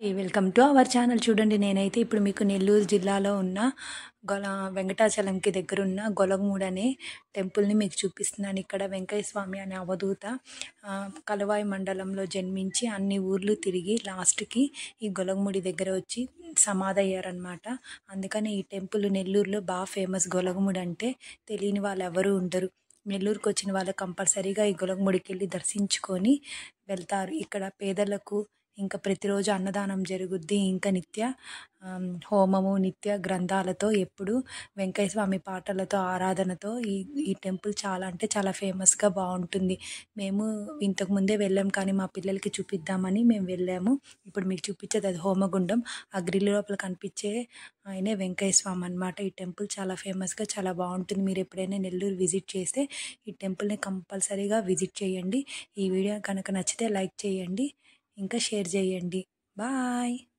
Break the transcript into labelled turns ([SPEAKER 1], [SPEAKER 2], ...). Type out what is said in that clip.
[SPEAKER 1] welcome to our channel చూడండి నేనైతే ఇప్పుడు మీకు నెల్లూరు జిల్లాలో ఉన్న గొల వెంకటాచలంకి దగ్గర ఉన్న గొలగమూడు అనే టెంపుల్ని మీకు చూపిస్తున్నాను ఇక్కడ వెంకయ్య స్వామి అనే అవధూత ఆ, కలవాయి మండలంలో జన్మించి అన్ని ఊర్లు తిరిగి లాస్ట్కి ఈ గొలగముడి దగ్గర వచ్చి సమాధి అయ్యారనమాట అందుకని ఈ టెంపుల్ నెల్లూరులో బాగా ఫేమస్ గొలగముడి అంటే తెలియని వాళ్ళు ఎవరు ఉండరు నెల్లూరుకి వచ్చిన వాళ్ళు కంపల్సరీగా ఈ గొలగముడికి వెళ్ళి దర్శించుకొని వెళ్తారు ఇక్కడ పేదలకు ఇంకా ప్రతిరోజు అన్నదానం జరుగుద్ది ఇంకా నిత్య ఆమ్, హోమము నిత్య గ్రంథాలతో ఎప్పుడు వెంకయ్య స్వామి పాటలతో ఆరాధనతో ఈ ఈ టెంపుల్ చాలా అంటే చాలా ఫేమస్గా బాగుంటుంది మేము ఇంతకు ముందే వెళ్ళాం కానీ మా పిల్లలకి చూపిద్దామని మేము వెళ్ళాము ఇప్పుడు మీకు చూపించేది అది హోమగుండం ఆ గ్రిల్ లోపల కనిపించే ఆయనే వెంకయ్య స్వామి అనమాట ఈ టెంపుల్ చాలా ఫేమస్గా చాలా బాగుంటుంది మీరు ఎప్పుడైనా నెల్లూరు విజిట్ చేస్తే ఈ టెంపుల్ని కంపల్సరీగా విజిట్ చేయండి ఈ వీడియో కనుక నచ్చితే లైక్ చేయండి ఇంకా షేర్ చేయండి బాయ్